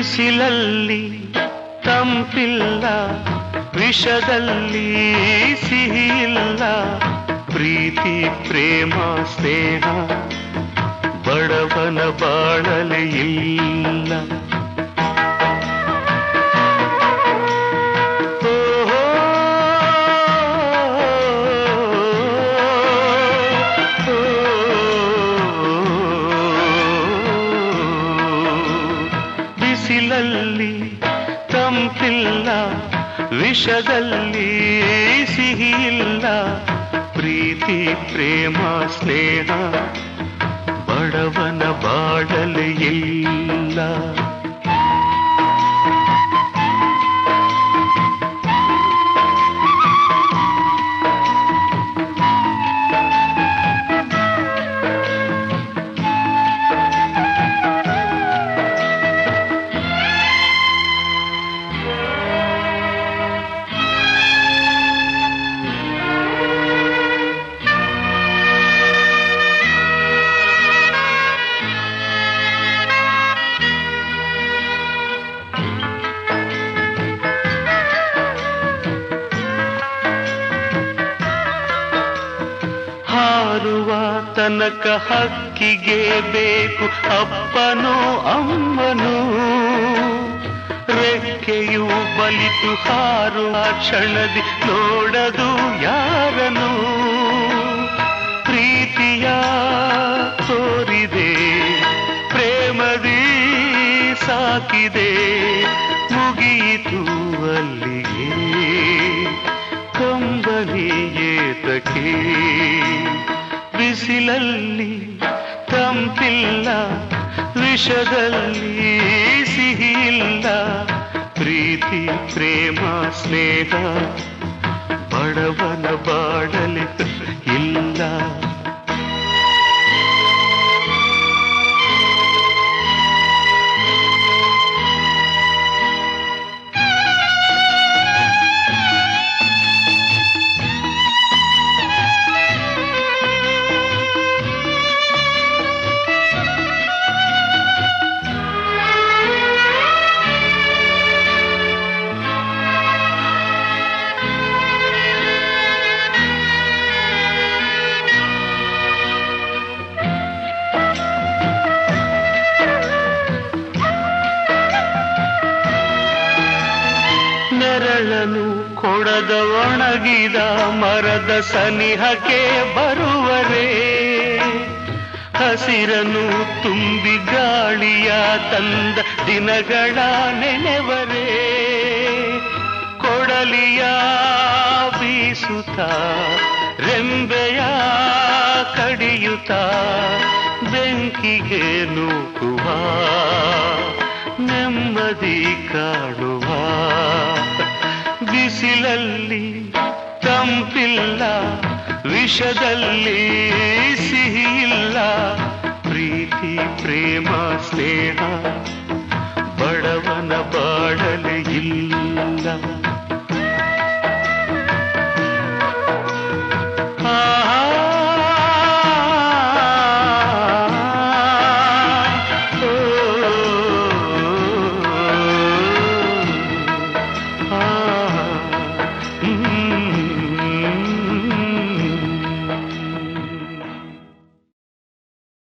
ಬಿಸಿಲಲ್ಲಿ ತಂಪಿಲ್ಲ ವಿಷದಲ್ಲಿ ಸಿಹಿಯಿಲ್ಲ ಪ್ರೀತಿ ಪ್ರೇಮ ಸ್ನೇಹ ಬಡವನ ಬಾಳಲಿ ಇಲ್ಲ ಓಹೋ, ಬಿಸಿಲಲ್ಲಿ ತಂಪಿಲ್ಲ ವಿಷದಲ್ಲಿ ಸಿಹಿಯಿಲ್ಲ ಪ್ರೀತಿ ಪ್ರೇಮ ಸ್ನೇಹ ಬಡವನ ಬಾಡಲು ಇಲ್ಲ ಹಾರುವ ತನಕ ಹಕ್ಕಿಗೆ ಬೇಕು ಅಪ್ಪನೋ ಅಮ್ಮನೋ ರೆಕ್ಕೆಯು ಬಲಿತು ಹಾರುವ ಕ್ಷಣದಿ ನೋಡದು ಯಾರನು ಪ್ರೀತಿಯ ತೋರಿದೆ ಪ್ರೇಮದಿ ಸಾಕಿದೆ ಮುಗಿಯಿತು ಅಲ್ಲಿಗೆ ಕಂಬನಿ ಏತಕ್ಕೆ ಬಿಸಿಲಲ್ಲಿ ತಂಪಿಲ್ಲ ವಿಷದಲ್ಲಿ ಸಿಹಿಯಿಲ್ಲ ಪ್ರೀತಿ ಪ್ರೇಮ ಸ್ನೇಹ ಬಡವನ ಬಾಡಲಿ ಇಲ್ಲ ನೆರಳನು ಕೊಡದ ಒಣಗಿದ ಮರದ ಸನಿಹಕ್ಕೆ ಬರುವರೇ ಹಸಿರನು ತುಂಬಿ ಗಾಳಿಯ ತಂದ ದಿನಗಳ ನೆನೆವರೇ ಕೊಡಲಿಯ ಬೀಸುತ್ತ ರೆಂಬೆಯ ಕಡಿಯುತ್ತ ಬೆಂಕಿಗೆ ನೂಕುವ ನೆಮ್ಮದಿ ಕಾಣುವ ಬಿಸಿಲಲ್ಲಿ ತಂಪಿಲ್ಲ ವಿಷದಲ್ಲಿ ಸಿಹಿಯಿಲ್ಲ ಪ್ರೀತಿ ಪ್ರೇಮ ಸ್ನೇಹ ಬಡವನ ಬಾಡಲು ಇಲ್ಲ